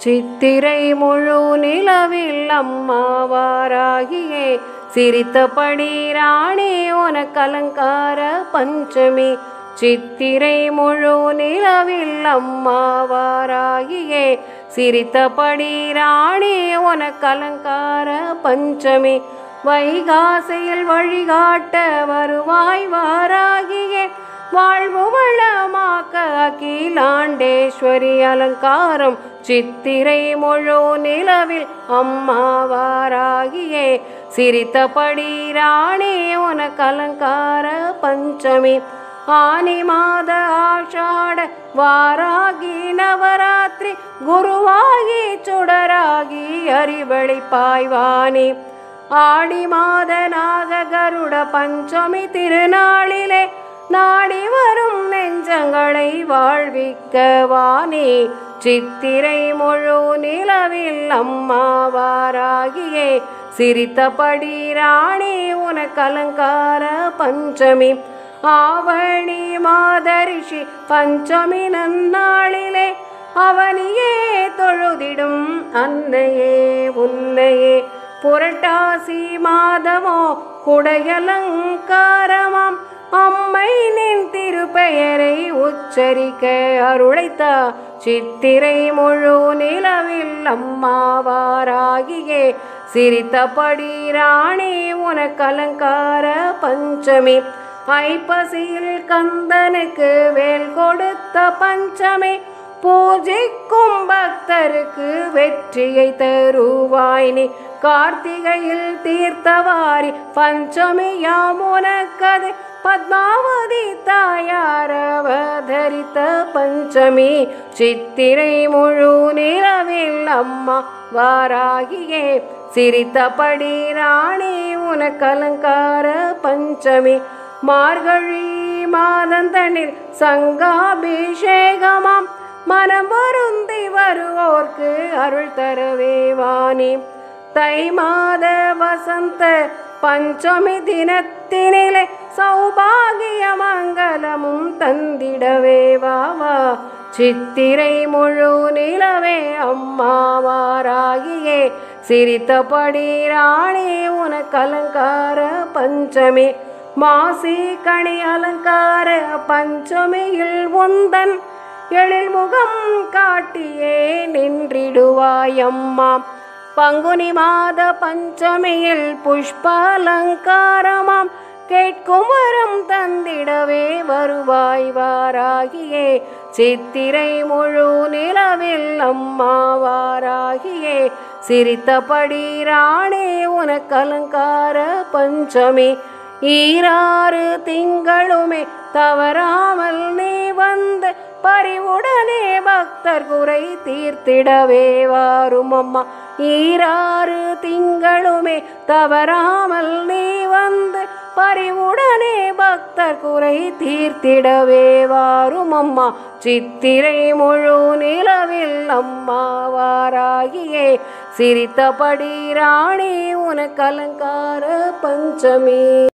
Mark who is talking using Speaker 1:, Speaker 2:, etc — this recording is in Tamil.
Speaker 1: சித்திரை முழு நிலவில் அம்மாவாராகியே சிரித்தபடி ராணி உனக்கு அலங்கார பஞ்சமி சித்திரை முழு நிலவில் அம்மாவாராகியே சிரித்தபடி ராணி உனக்கு அலங்கார பஞ்சமி வைகாசியில் வழிகாட்ட வருவாய் வாராகியே வாழ்வு வளமாக்க அகிலாண்டேஸ்வரி அலங்காரம் சித்திரை முழு நிலவில் அம்மாவாராகியே சிரித்தபடி ராணி உனக்கு அலங்கார பஞ்சமி ஆனி மாத ஆஷாட வாராகி நவராத்திரி குருவாகி சுடராகி அறிவழி பாய்வானி ஆடி மாத நாக கருட பஞ்சமி திருநாளிலே நாடி வரும் நெஞ்சங்களை வாழ்விக்க வாணி சித்திரை முழு நிலவில் அம்மாவாராகியே சிரித்தபடி ராணி உனக்கு அலங்கார பஞ்சமி ஆவணி மாதரிஷி பஞ்சமி நன்னாளிலே அவனியே தொழுதிடும் அன்னையே உன்னையே புரட்டாசி மாதமோ குடையலங்காரமாம் அம்மை நின் திருப்பெயரை உச்சரிக்க அருளைத்தா சித்திரை முழு நிலவில் அம்மாவாராகியே சிரித்தபடி ராணி உனக்கு அலங்கார பஞ்சமி ஐப்பசியில் கந்தனுக்கு வேல் கொடுத்த பஞ்சமி பூஜைக்கும் பக்தருக்கு வெற்றியை தருவாய் நீ கார்த்திகையில் தீர்த்தவாரி பஞ்சமியாம் உனக்கது பத்மாவதி தாயாரவதரித்த பஞ்சமி சித்திரை முழு நிலவில் அம்மா வாராகியே சிரித்தபடி ராணி உனக்கு அலங்கார பஞ்சமி மார்கழி மாதந்தனில் சங்காபிஷேகமாம் மனம் வருந்தி வருவோர்க்கு அருள் தரவே வாணி தை மாத வசந்த பஞ்சமி தினத்தினிலே சௌபாகிய மங்களமும் தந்திடவே வாவா சித்திரை முழு நிலவே அம்மாவாராகியே சிரித்தபடி ராணி உனக்கு அலங்கார பஞ்சமி மாசி கணி அலங்கார பஞ்சமியில் உந்தன் எழில் முகம் காட்டியே நின்றிடுவாயம்மா பங்குனி மாத பஞ்சமியில் புஷ்ப அலங்காரமாம் கேட்கும் வரம் தந்திடவே வருவாய் வாராகியே சித்திரை முழு நிலவில் அம்மாவாராகியே சிரித்தபடி ராணே உனக்கு அலங்கார பஞ்சமி ஈராறு திங்களுமே தவறாமல் நீ வந்து பரிவுடனே பக்தர் குறை தீர்த்திடவே வாரும் அம்மா ஈராறு திங்களுமே தவறாமல் நீ வந்து பரிவுடனே பக்தர் குறை தீர்த்திடவே வாரும் அம்மா சித்திரை முழு நிலவில் அம்மாவாராகியே சிரித்தபடி ராணி உனக்கு அலங்கார பஞ்சமி